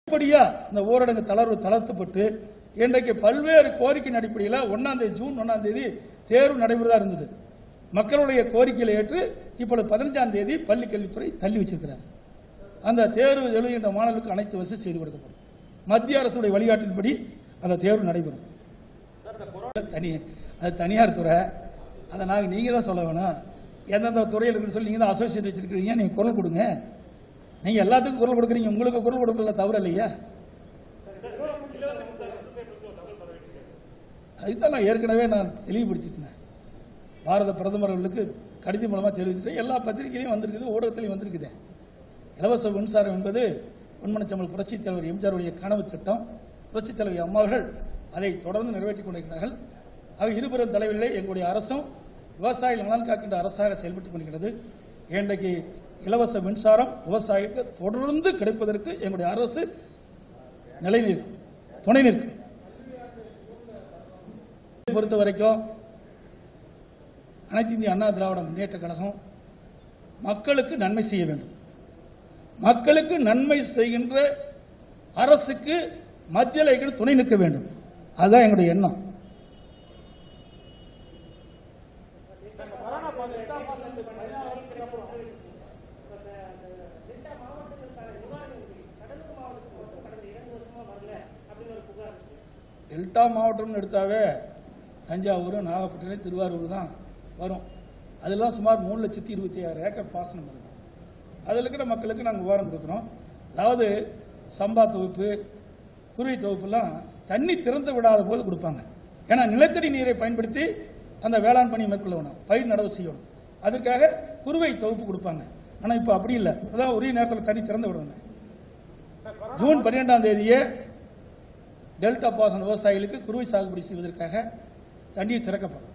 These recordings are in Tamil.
இப்படியா இந்த ஊரடங்கு தளர்வு தளர்த்தப்பட்டு இன்றைக்கு பல்வேறு கோரிக்கையின் அடிப்படையில் ஒன்னாம் தேதி ஜூன் ஒன்னாம் தேதி தேர்வு நடைபெறதா இருந்தது மக்களுடைய கோரிக்கைகளை ஏற்று இப்பொழுது பதினஞ்சாம் தேதி பள்ளி கல்வித்துறை தள்ளி வச்சிருக்கிறார் அந்த தேர்வு எழுதுகின்ற மாணவர்களுக்கு அனைத்து வசதி செய்து கொடுக்கப்படும் மத்திய அரசுடைய வழிகாட்டின்படி அந்த தேர்வு நடைபெறும் தனி அது தனியார் துறை அதை நாங்கள் நீங்கள் தான் சொல்ல வேணும் எந்தெந்த துறையில் இருக்குன்னு சொல்லி நீங்கள் தான் அசோசியேட் வச்சிருக்கீங்க நீங்கள் குரல் கொடுங்க நீங்கள் எல்லாத்துக்கும் குரல் கொடுக்குறீங்க உங்களுக்கு குரல் கொடுக்கல தவறு இல்லையா அதுதான் நான் ஏற்கனவே நான் தெளிவுபடுத்திட்டேன் பாரத பிரதமர் அவர்களுக்கு கடிதம் மூலமாக தெரிவித்துட்டேன் எல்லா பத்திரிகையிலையும் வந்திருக்குது ஊடகத்திலையும் வந்திருக்குது இலவச மின்சாரம் என்பது பொன்மனச்சம்பல் புரட்சித் தலைவர் எம்ஜிஆருடைய கனவு திட்டம் புரட்சித் தலைவர் அம்மா அவர்கள் அதை தொடர்ந்து நிறைவேற்றிக் கொண்டிருக்கிறார்கள் ஆக இருபெரும் தலைவர்களே எங்களுடைய அரசும் விவசாயிகள் நலன் காக்கின்ற அரசாக செயல்பட்டுக் கொண்டிருக்கிறது இன்றைக்கு இலவச மின்சாரம் விவசாயிக்கு தொடர்ந்து கிடைப்பதற்கு எங்களுடைய அரசு நிலை நிற்கும் துணை நிற்கும் பொறுத்த வரைக்கும் அனைத்து இந்திய அண்ணா திராவிட முன்னேற்ற கழகம் மக்களுக்கு நன்மை செய்ய வேண்டும் மக்களுக்கு நன்மை செய்கின்ற அரசுக்கு மத்திய லைகள் துணை நிற்க வேண்டும் அதுதான் எங்களுடைய எண்ணம் டெல்டா மாவட்டம்னு எடுத்தாவே தஞ்சாவூர் நாகப்பட்டினம் திருவாரூர் தான் வரும் அதெல்லாம் சுமார் மூணு லட்சத்தி இருபத்தி ஆறு ஏக்கர் பாசனம் வருது அதில் இருக்கிற மக்களுக்கு நாங்கள் விவரம் கொடுக்குறோம் அதாவது சம்பா தொகுப்பு குருவி தொகுப்புலாம் தண்ணி திறந்து விடாத போது கொடுப்பாங்க ஏன்னா நிலத்தடி நீரை பயன்படுத்தி அந்த வேளாண் பணியை மேற்கொள்ளணும் பயிர் நடவு செய்யணும் அதுக்காக குருவை தொகுப்பு கொடுப்பாங்க ஆனால் இப்போ அப்படி இல்லை அதான் உரிய நேரத்தில் தண்ணி திறந்து விடணும் ஜூன் பன்னிரெண்டாம் தேதியே டெல்டா பாசன விவசாயிகளுக்கு குருவை சாகுபடி செய்வதற்காக தண்ணீர் திறக்கப்படும்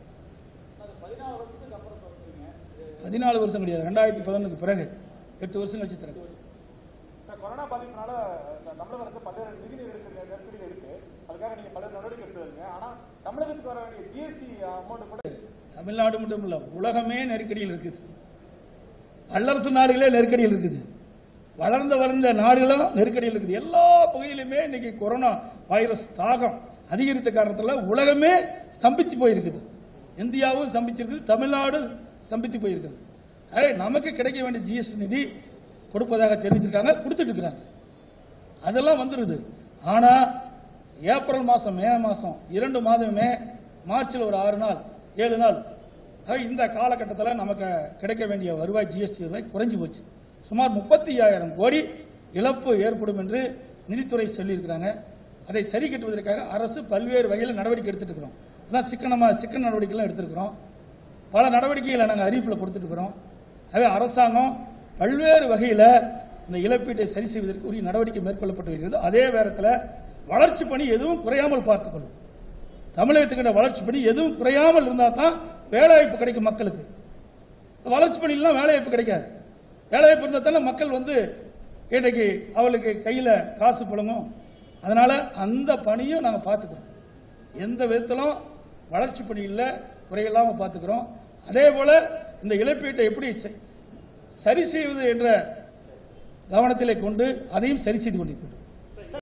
பதினாலு வருஷம் கிடையாது ரெண்டாயிரத்தி பதினொன்றுக்கு பிறகு எட்டு வருஷம் கழிச்சு திறக்கும் இந்த கொரோனா பாதிப்பினால இந்த தமிழக அரசு பல்வேறு நிதி நெருக்கடி நெருக்கடிகள் இருக்கு அதுக்காக நீங்க பல்வேறு நடவடிக்கை எடுத்து வரீங்க ஆனா தமிழகத்துக்கு வர வேண்டிய ஜிஎஸ்டி அமௌண்ட் கூட தமிழ்நாடு மட்டும் இல்ல உலகமே நெருக்கடியில் இருக்குது வல்லரசு நாடுகளே நெருக்கடியில் இருக்குது வளர்ந்த வளர்ந்த நாடுகளும் நெருக்கடியில் இருக்குது எல்லா பகுதியிலுமே இன்னைக்கு கொரோனா வைரஸ் தாகம் அதிகரித்த காரணத்துல உலகமே ஸ்தம்பிச்சு போயிருக்குது இந்தியாவும் ஸ்தம்பிச்சிருக்குது தமிழ்நாடு ஸ்தம்பித்து போயிருக்குது ஆக நமக்கு கிடைக்க வேண்டிய ஜிஎஸ்டி நிதி கொடுப்பதாக தெரிவித்திருக்காங்க கொடுத்துட்டு இருக்கிறாங்க அதெல்லாம் வந்துருது ஆனா ஏப்ரல் மாசம் மே மாசம் இரண்டு மாதமே மார்ச்சில் ஒரு ஆறு நாள் ஏழு நாள் ஆக இந்த காலகட்டத்தில் நமக்கு கிடைக்க வேண்டிய வருவாய் ஜிஎஸ்டி வருவாய் குறைஞ்சு போச்சு சுமார் முப்பத்தி ஐயாயிரம் கோடி இழப்பு ஏற்படும் என்று நிதித்துறை சொல்லியிருக்கிறாங்க அதை சரி கட்டுவதற்காக அரசு பல்வேறு வகையில் நடவடிக்கை எடுத்துட்டு இருக்கிறோம் அதான் சிக்கனமா சிக்கன நடவடிக்கைலாம் எடுத்திருக்கிறோம் பல நடவடிக்கைகளை நாங்கள் அறிவிப்பில் கொடுத்துட்டு இருக்கிறோம் ஆகவே அரசாங்கம் பல்வேறு வகையில் இந்த இழப்பீட்டை சரி செய்வதற்கு உரிய நடவடிக்கை மேற்கொள்ளப்பட்டு வருகிறது அதே நேரத்தில் வளர்ச்சி பணி எதுவும் குறையாமல் பார்த்துக்கொள்ளும் தமிழகத்துக்கிட்ட வளர்ச்சி பணி எதுவும் குறையாமல் இருந்தால் தான் வேலைவாய்ப்பு கிடைக்கும் மக்களுக்கு வளர்ச்சி பணியெல்லாம் வேலைவாய்ப்பு கிடைக்காது வேலைவாய்ப்பு இருந்தால் தானே மக்கள் வந்து இன்றைக்கு அவளுக்கு கையில் காசு புழங்கும் அதனால அந்த பணியும் நாங்கள் பார்த்துக்கிறோம் எந்த விதத்திலும் வளர்ச்சி பணியில் குறையில்லாமல் பார்த்துக்கிறோம் அதே போல இந்த இழப்பீட்டை எப்படி செ- சரி செய்வது என்ற கவனத்திலே கொண்டு அதையும் சரி செய்து கொண்டிருக்கிறோம்